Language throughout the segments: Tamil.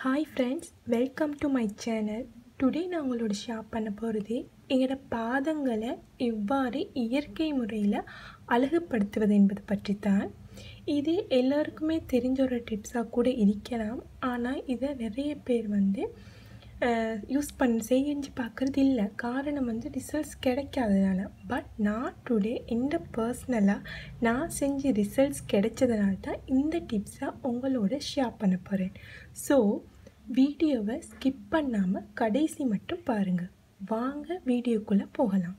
hi friends welcome to my channel today நான் உங்களோட ஷேர் பண்ண போகிறது எங்களோட பாதங்களை எவ்வாறு இயற்கை முறையில் அழகுபடுத்துவது என்பது பற்றி தான் இது எல்லாருக்குமே தெரிஞ்ச ஒரு டிப்ஸாக கூட இருக்கலாம் ஆனால் இதை நிறைய பேர் வந்து யூஸ் பண்ண செஞ்சு பார்க்குறது இல்லை காரணம் வந்து ரிசல்ட்ஸ் கிடைக்காததுனால பட் நான் டுடே எந்த பர்சனலாக நான் செஞ்சு ரிசல்ட்ஸ் கிடைச்சதுனால தான் இந்த டிப்ஸை உங்களோட ஷேர் பண்ண போகிறேன் ஸோ வீடியோவை ஸ்கிப் பண்ணாமல் கடைசி மட்டும் பாருங்கள் வாங்க வீடியோக்குள்ளே போகலாம்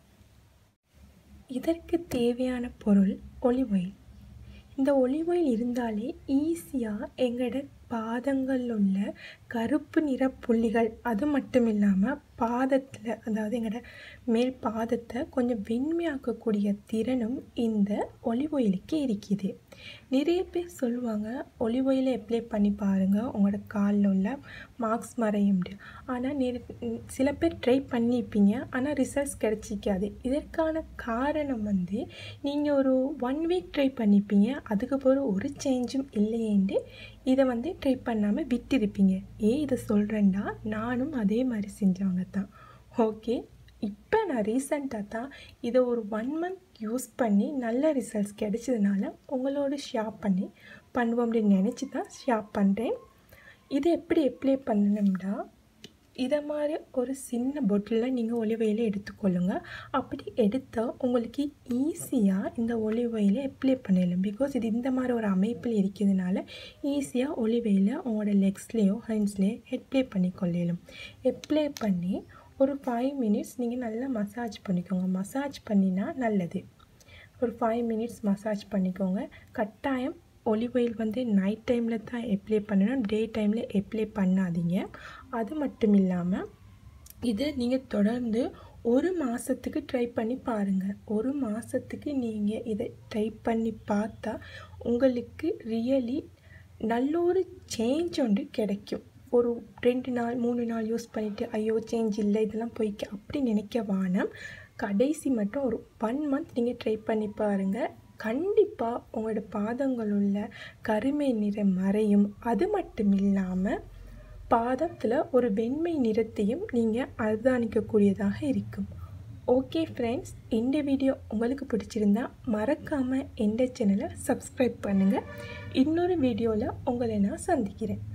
இதற்கு தேவையான பொருள் ஒலிவ் ஆயில் இந்த ஒலிவ் ஆயில் இருந்தாலே ஈஸியாக எங்களோட பாதங்களில் உள்ள கருப்பு நிற புள்ளிகள் அது மட்டும் இல்லாமல் பாதத்தில் அதாவது எங்களோட மேல் பாதத்தை கொஞ்சம் வெண்மையாக்கக்கூடிய திறனும் இந்த ஒலிவ் ஆயிலுக்கு இருக்குது நிறைய பேர் சொல்லுவாங்க ஒலிவ் ஆயிலை அப்ளை பண்ணி பாருங்கள் உங்களோட காலில் உள்ள மார்க்ஸ் மறையும் ஆனால் நிற சில பேர் ட்ரை பண்ணியிருப்பீங்க ஆனால் ரிசல்ட்ஸ் கிடைச்சிக்காது இதற்கான காரணம் வந்து நீங்கள் ஒரு ஒன் வீக் ட்ரை பண்ணியிருப்பீங்க அதுக்கப்புறம் ஒரு சேஞ்சும் இல்லையேண்டு இதை வந்து ட்ரை பண்ணாமல் விட்டிருப்பீங்க ஏன் இதை சொல்கிறேன்டா நானும் அதே மாதிரி செஞ்சவங்க தான் ஓகே இப்போ நான் ரீசண்டாக தான் இதை ஒரு ஒன் மந்த் யூஸ் பண்ணி நல்ல ரிசல்ட்ஸ் கிடைச்சதுனால உங்களோட ஷேர் பண்ணி பண்ணுவோம் அப்படின்னு நினச்சி தான் ஷேர் பண்ணுறேன் இதை எப்படி அப்ளை பண்ணணும்னா இதை மாதிரி ஒரு சின்ன பொட்டிலில் நீங்கள் ஒலிவையில் எடுத்துக்கொள்ளுங்க அப்படி எடுத்தால் உங்களுக்கு ஈஸியாக இந்த ஒலிவையில் அப்ளை பண்ணிடலாம் பிகாஸ் இது இந்த மாதிரி ஒரு அமைப்பில் இருக்கிறதுனால ஈஸியாக ஒலிவையில் உங்களோட லெக்ஸ்லேயோ ஹேண்ட்ஸ்லேயோ அப்ளை பண்ணிக்கொள்ளலாம் அப்ளை பண்ணி ஒரு ஃபைவ் மினிட்ஸ் நீங்கள் நல்லா மசாஜ் பண்ணிக்கோங்க மசாஜ் பண்ணினா நல்லது ஒரு ஃபைவ் மினிட்ஸ் மசாஜ் பண்ணிக்கோங்க கட்டாயம் ஒலிவ் ஆயில் வந்து நைட் டைமில் தான் அப்ளை பண்ணணும் டே டைமில் அப்ளை பண்ணாதீங்க அது மட்டும் இல்லாமல் இதை நீங்கள் தொடர்ந்து ஒரு மாதத்துக்கு ட்ரை பண்ணி பாருங்கள் ஒரு மாதத்துக்கு நீங்கள் இதை ட்ரை பண்ணி பார்த்தா உங்களுக்கு ரியலி நல்ல ஒரு சேஞ்ச் ஒன்று கிடைக்கும் ஒரு ரெண்டு நாள் மூணு நாள் யூஸ் பண்ணிவிட்டு ஐயோ சேஞ்ச் இல்லை இதெல்லாம் போய்க்க அப்படி நினைக்க வானம் கடைசி மட்டும் ஒரு ஒன் மந்த் நீங்கள் ட்ரை பண்ணி பாருங்கள் கண்டிப்பாக உங்களோட பாதங்கள் உள்ள கருமை நிறம் மறையும் அது மட்டும் இல்லாமல் பாதத்தில் ஒரு வெண்மை நிறத்தையும் நீங்கள் அவதானிக்கக்கூடியதாக இருக்கும் ஓகே ஃப்ரெண்ட்ஸ் இந்த வீடியோ உங்களுக்கு பிடிச்சிருந்தா மறக்காமல் எந்த சேனலை சப்ஸ்கிரைப் பண்ணுங்கள் இன்னொரு வீடியோவில் உங்களை நான் சந்திக்கிறேன்